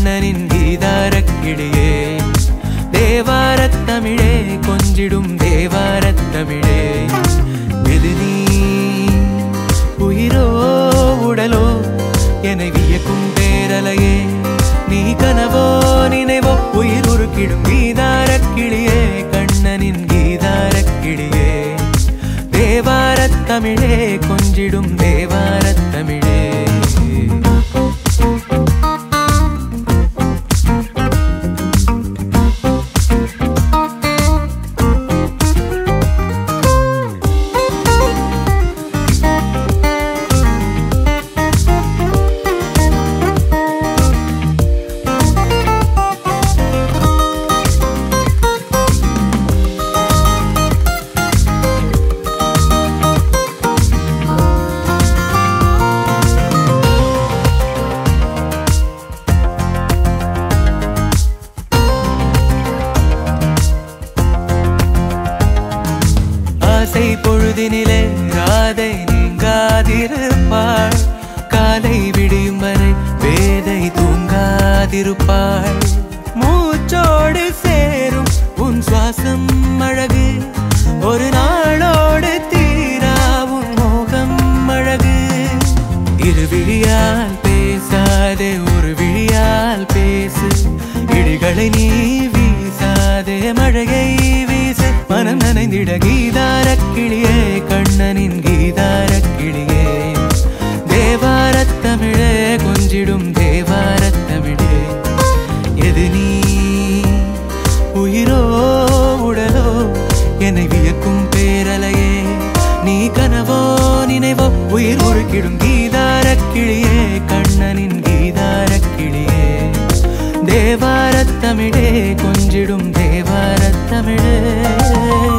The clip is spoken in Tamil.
கண்ணனின் கீதாரக் கிளியே தேவாரத் தமிழே கொஞ்சிடும் தேவாரத் தமிழே எது நீ உயிரோ உடலோ என்னை வியக்கும் பேரலையே நீ கனவோ நினைவோ உயிர் உருக்கிடும் கீதாரக் கிளியே கண்ணனின் கீதாரக் கிளியே தேவாரத் தமிழே கொஞ்சிடும் தேவாரத் தமிழே ஆசை பொழுதினிலே ராதை நீங்காதிருப்பாள் காலை விடியும் வரை வேதை தூங்காதிருப்பாள் மூச்சோடு சேரும் உன் சுவாசம் அழகு ஒரு நாளோடு தீரா உன் மோகம் அழகு இரு விழியால் பேசாதே ஒரு விழியால் பேசு இடிகளை நீ வீசாதே மழையை வீசு மனம் நனைந்திட கீதாரக் கிளியே கண்ணனின் கீதாரக் கிளியே தேவாரத் தமிழே கொஞ்சிடும் தேவாரத் தமிழே எது நீ உயிரோ உடலோ என்னை வியக்கும் பேரலையே நீ கனவோ நினைவோ உயிர் உருக்கிடும் கீதாரக் கிளியே கண்ணனின் கீதாரக் கிளியே தேவாரத் தமிழே கொஞ்சிடும் தேவாரத் தமிழே